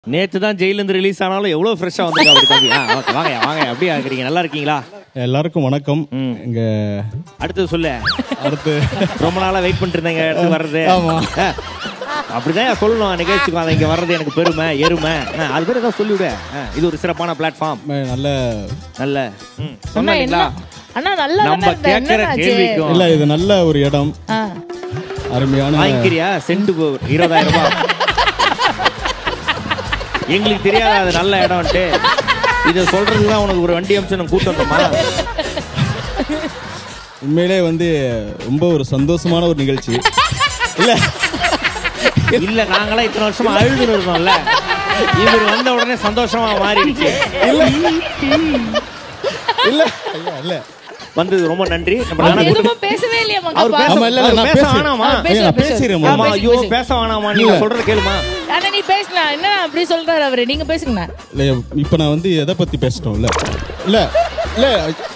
நேத்து தான் ஜெயில இருந்து ரிலீஸ் ஆனாலும் எவ்வளவு ஃப்ரெஷ்ஷா வந்திருக்கா அப்படி தம்பி ஆ, ஓகே, வாங்க வாங்க அப்படியே இருக்கிறீங்க நல்லா இருக்கீங்களா எல்லாருக்கும் வணக்கம் ம். இங்க அடுத்தது சொல்லு அடுத்து ரொம்ப நாளா வெயிட் பண்ணிட்டு இருந்தேங்க இடத்துக்கு வர்றது ஆமா. ஆ, அப்படிதான் சொல்லணும் நிகழ்ச்சிக்கு அதை இங்க வர்றது எனக்கு பெருமை எருமை ஆ, அது பேர் ஏதாவது சொல்லிவிடு ஆ, இது ஒரு சிறப்பான பிளாட்ஃபார்ம் ம- நல்ல நல்ல ம், அண்ணா சொன்னீங்களா என்ன அண்ணா நல்லா நம்ம தானே இருந்த கேட்கிற என்னண்ணாச்சு கேள்விக்கும் இல்ல இது நல்ல ஒரு இடம் ஆ. அருமையான வாங்கிக்கிறியா செண்டு போ- இருபதாயிரம் ரூபாய் எங்களுக்கு தெரியாத அது நல்ல இடம்ட்டு இதை சொல்றதுக்கு தான் உனக்கு ஒரு வண்டி அம்சம் நான் கூட்டு வந்தோமா உண்மையிலே வந்து ரொம்ப ஒரு சந்தோஷமான ஒரு நிகழ்ச்சி இல்ல இல்ல நாங்களாம் இத்தனை வருஷமா அழுதுன்னு இருந்தோம்ல இவர் வந்த உடனே சந்தோஷமா மாறிடுச்சு இல்ல ஐயா, இல்ல வந்தது ரொம்ப நன்றி நம்ம அவர் நானா கூட்டு- எதுவும் பேசவே இல்லையா அவர் பேச ஆமா, இல்ல, இல்ல, அவர் நான் பேச பேசுறேன். வேணாமா அவர் பேச- ஐயா, நான் பேச- பேசுறேன் ஆ, ஆமா பேசு, ஐயோ பேசு. பேச வேணாமா நீங்க சொல்றத கேளுமா அண்ணா நீ பேசலாம் என்ன அப்படி சொல்றாரு அவரு நீங்க பேசுங்கண்ணா இல்ல இப்ப நான் வந்து எதை பத்தி பேசிட்டோம் இல்ல இல்ல இல்ல